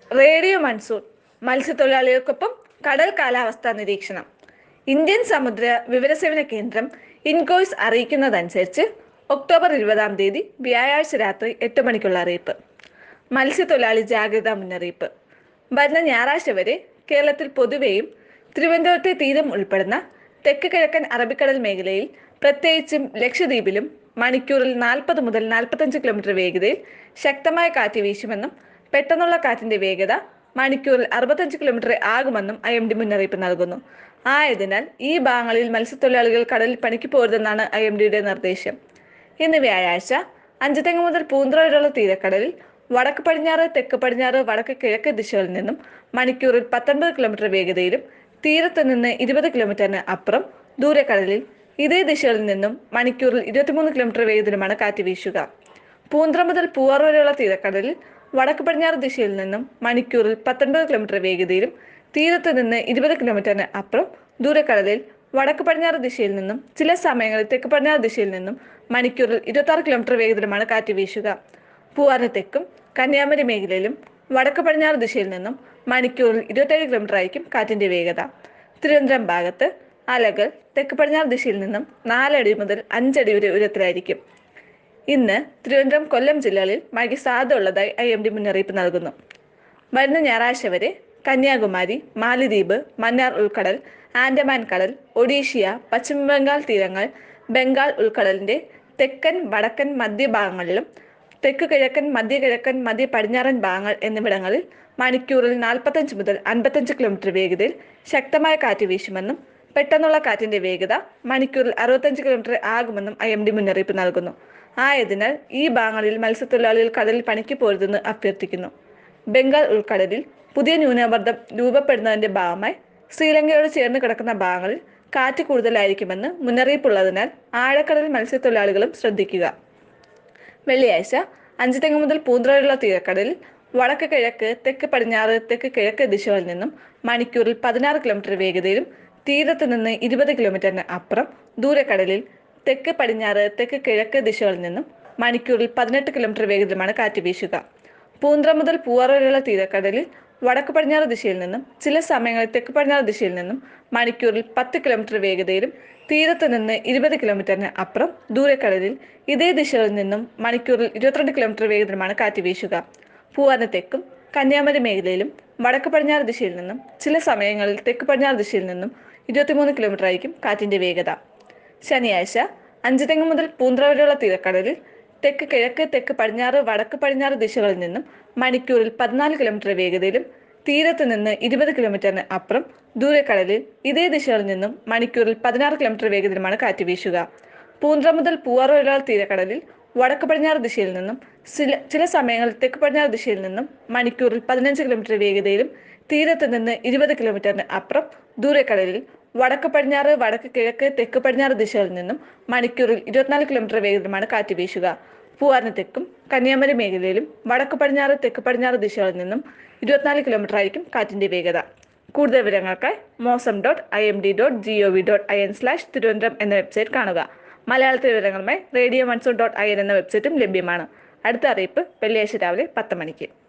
radio monsoon മത്സ്യത്തൊഴിലാളികൾക്കൊപ്പം കടൽ കാലാവസ്ഥാ നിരീക്ഷണം ഇന്ത്യൻ സമുദ്ര വിവരസേവന കേന്ദ്രം ഇൻകോയ്സ് അറിയിക്കുന്നതനുസരിച്ച് ഒക്ടോബർ ഇരുപതാം തീയതി വ്യാഴാഴ്ച രാത്രി എട്ട് മണിക്കുള്ള അറിയിപ്പ് മത്സ്യത്തൊഴിലാളി ജാഗ്രതാ മുന്നറിയിപ്പ് വരുന്ന ഞായറാഴ്ച വരെ കേരളത്തിൽ പൊതുവെയും തിരുവനന്തപുരത്തെ തീരം ഉൾപ്പെടുന്ന തെക്ക് കിഴക്കൻ അറബിക്കടൽ മേഖലയിൽ പ്രത്യേകിച്ചും ലക്ഷദ്വീപിലും മണിക്കൂറിൽ നാൽപ്പത് മുതൽ നാൽപ്പത്തഞ്ച് കിലോമീറ്റർ വേഗതയിൽ ശക്തമായ കാറ്റ് വീശുമെന്നും പെട്ടെന്നുള്ള കാറ്റിന്റെ വേഗത മണിക്കൂറിൽ അറുപത്തഞ്ച് കിലോമീറ്റർ ആകുമെന്നും ഐ എം ഡി മുന്നറിയിപ്പ് നൽകുന്നു ആയതിനാൽ ഈ ഭാഗങ്ങളിൽ മത്സ്യത്തൊഴിലാളികൾ കടലിൽ പണിക്ക് പോരുതെന്നാണ് ഐ എം ഡിയുടെ നിർദ്ദേശം ഇന്ന് വ്യാഴാഴ്ച അഞ്ചുതെങ്ങ് മുതൽ പൂന്തറ വരെയുള്ള തീരക്കടലിൽ വടക്ക് പടിഞ്ഞാറ് തെക്ക് പടിഞ്ഞാറ് വടക്ക് കിഴക്ക് ദിശകളിൽ നിന്നും മണിക്കൂറിൽ പത്തൊൻപത് കിലോമീറ്റർ വേഗതയിലും തീരത്ത് നിന്ന് ഇരുപത് കിലോമീറ്ററിന് അപ്പുറം ദൂരക്കടലിൽ ഇതേ ദിശകളിൽ നിന്നും മണിക്കൂറിൽ ഇരുപത്തിമൂന്ന് കിലോമീറ്റർ വേഗത്തിലുമാണ് കാറ്റ് വീശുക പൂന്തറ മുതൽ പൂവാർ വരെയുള്ള തീരക്കടലിൽ വടക്ക് പടിഞ്ഞാറ് ദിശയിൽ നിന്നും മണിക്കൂറിൽ പത്തൊൻപത് കിലോമീറ്റർ വേഗതയിലും തീരത്ത് നിന്ന് ഇരുപത് കിലോമീറ്ററിന് അപ്പുറം ദൂരക്കടലിൽ വടക്ക് പടിഞ്ഞാറ് ദിശയിൽ നിന്നും ചില സമയങ്ങളിൽ തെക്ക് പടിഞ്ഞാറ് ദിശയിൽ നിന്നും മണിക്കൂറിൽ ഇരുപത്തി കിലോമീറ്റർ വേഗത്തിലുമാണ് കാറ്റ് വീശുക പൂവാറിന് തെക്കും കന്യാകുമാരി മേഖലയിലും വടക്ക് പടിഞ്ഞാറ് ദിശയിൽ നിന്നും മണിക്കൂറിൽ ഇരുപത്തേഴ് കിലോമീറ്റർ ആയിരിക്കും കാറ്റിന്റെ വേഗത തിരുവനന്തപുരം ഭാഗത്ത് അലകൾ തെക്ക് പടിഞ്ഞാറ് ദിശയിൽ നിന്നും നാലടി മുതൽ അഞ്ചടി വരെ ഉയരത്തിലായിരിക്കും ഇന്ന് തിരുവനന്തപുരം കൊല്ലം ജില്ലകളിൽ മഴയ്ക്ക് സാധ്യത ഉള്ളതായി ഐ എം ഡി മുന്നറിയിപ്പ് നൽകുന്നു വരുന്ന ഞായറാഴ്ച വരെ കന്യാകുമാരി മാലിദ്വീപ് മന്നാർ ഉൾക്കടൽ ആൻഡമാൻ കടൽ ഒഡീഷ്യ പശ്ചിമ ബംഗാൾ തീരങ്ങൾ ബംഗാൾ ഉൾക്കടലിന്റെ തെക്കൻ വടക്കൻ മധ്യഭാഗങ്ങളിലും തെക്ക് കിഴക്കൻ മധ്യ കിഴക്കൻ മധ്യ പടിഞ്ഞാറൻ ഭാഗങ്ങൾ എന്നിവിടങ്ങളിൽ മണിക്കൂറിൽ നാൽപ്പത്തഞ്ച് മുതൽ അൻപത്തഞ്ച് കിലോമീറ്റർ വേഗതയിൽ ശക്തമായ കാറ്റ് വീശുമെന്നും പെട്ടെന്നുള്ള കാറ്റിന്റെ വേഗത മണിക്കൂറിൽ അറുപത്തഞ്ച് കിലോമീറ്റർ ആകുമെന്നും ഐ എം ഡി മുന്നറിയിപ്പ് നൽകുന്നു ആയതിനാൽ ഈ ഭാഗങ്ങളിൽ മത്സ്യത്തൊഴിലാളികൾ കടലിൽ പണിക്ക് പോരുതെന്ന് അഭ്യർത്ഥിക്കുന്നു ബംഗാൾ ഉൾക്കടലിൽ പുതിയ ന്യൂനമർദ്ദം രൂപപ്പെടുന്നതിന്റെ ഭാഗമായി ശ്രീലങ്കയോട് ചേർന്ന് കിടക്കുന്ന ഭാഗങ്ങളിൽ കാറ്റ് കൂടുതലായിരിക്കുമെന്ന് മുന്നറിയിപ്പുള്ളതിനാൽ ആഴക്കടലിൽ മത്സ്യത്തൊഴിലാളികളും ശ്രദ്ധിക്കുക വെള്ളിയാഴ്ച അഞ്ചുതെങ്ങ് മുതൽ പൂന്തറ വരെയുള്ള തീരക്കടലിൽ വടക്ക് കിഴക്ക് തെക്ക് പടിഞ്ഞാറ് തെക്ക് കിഴക്ക് ദിശകളിൽ നിന്നും മണിക്കൂറിൽ പതിനാറ് കിലോമീറ്റർ വേഗതയിലും തീരത്ത് നിന്ന് ഇരുപത് കിലോമീറ്ററിന് അപ്പുറം ദൂരക്കടലിൽ തെക്ക് പടിഞ്ഞാറ് തെക്ക് കിഴക്ക് ദിശകളിൽ നിന്നും മണിക്കൂറിൽ പതിനെട്ട് കിലോമീറ്റർ വേഗത്തിലുമാണ് കാറ്റ് വീശുക പൂന്തറ മുതൽ പൂവാർ വരെയുള്ള തീരക്കടലിൽ വടക്ക് പടിഞ്ഞാറ് ദിശയിൽ നിന്നും ചില സമയങ്ങളിൽ തെക്ക് പടിഞ്ഞാറ് ദിശയിൽ നിന്നും മണിക്കൂറിൽ പത്ത് കിലോമീറ്റർ വേഗതയിലും തീരത്ത് നിന്ന് ഇരുപത് കിലോമീറ്ററിന് അപ്പുറം ദൂരക്കടലിൽ ഇതേ ദിശകളിൽ നിന്നും മണിക്കൂറിൽ ഇരുപത്തിരണ്ട് കിലോമീറ്റർ വേഗത്തിലുമാണ് കാറ്റ് വീശുക പൂവാറിന് തെക്കും കന്യാകുമാരി മേഖലയിലും വടക്ക് പടിഞ്ഞാറ് ദിശയിൽ നിന്നും ചില സമയങ്ങളിൽ തെക്ക് പടിഞ്ഞാറ് ദിശയിൽ നിന്നും ഇരുപത്തിമൂന്ന് കിലോമീറ്റർ ആയിരിക്കും കാറ്റിന്റെ വേഗത ശനിയാഴ്ച അഞ്ചുതെങ്ങ് മുതൽ പൂന്തറ വരെയുള്ള തീരക്കടലിൽ തെക്ക് കിഴക്ക് തെക്ക് പടിഞ്ഞാറ് വടക്ക് പടിഞ്ഞാറ് ദിശകളിൽ നിന്നും മണിക്കൂറിൽ പതിനാല് കിലോമീറ്റർ വേഗതയിലും തീരത്ത് നിന്ന് ഇരുപത് കിലോമീറ്ററിന് അപ്പുറം ദൂരക്കടലിൽ ഇതേ ദിശകളിൽ നിന്നും മണിക്കൂറിൽ പതിനാറ് കിലോമീറ്റർ വേഗത്തിലുമാണ് കാറ്റ് വീശുക പൂന്തറ മുതൽ പൂവാറ് വരെയുള്ള തീരക്കടലിൽ വടക്ക് പടിഞ്ഞാറ് ദിശയിൽ നിന്നും ചില ചില സമയങ്ങളിൽ തെക്ക് പടിഞ്ഞാറ് ദിശയിൽ നിന്നും മണിക്കൂറിൽ പതിനഞ്ച് കിലോമീറ്റർ വേഗതയിലും തീരത്ത് നിന്ന് ഇരുപത് കിലോമീറ്ററിന് അപ്പുറം ദൂരക്കടലിൽ വടക്ക് പടിഞ്ഞാറ് വടക്ക് കിഴക്ക് തെക്ക് പടിഞ്ഞാറ് ദിശകളിൽ നിന്നും മണിക്കൂറിൽ ഇരുപത്തിനാല് കിലോമീറ്റർ വേഗത്തിലുമാണ് കാറ്റ് വീശുക പൂവാറിന് തെക്കും കന്യാകുമാരി മേഖലയിലും വടക്ക് പടിഞ്ഞാറ് തെക്ക് പടിഞ്ഞാറ് ദിശകളിൽ നിന്നും ഇരുപത്തിനാല് കിലോമീറ്റർ ആയിരിക്കും കാറ്റിന്റെ വേഗത കൂടുതൽ വിവരങ്ങൾക്കായി mausam dot I M D dot G O V dot I N slash Thiruvananthapuram എന്ന വെബ്സൈറ്റ് കാണുക മലയാളത്തിലെ വിവരങ്ങളുമായി radio monsoon dot I N എന്ന വെബ്സൈറ്റും ലഭ്യമാണ് അടുത്ത അറിയിപ്പ് വെള്ളിയാഴ്ച രാവിലെ പത്ത് മണിക്ക്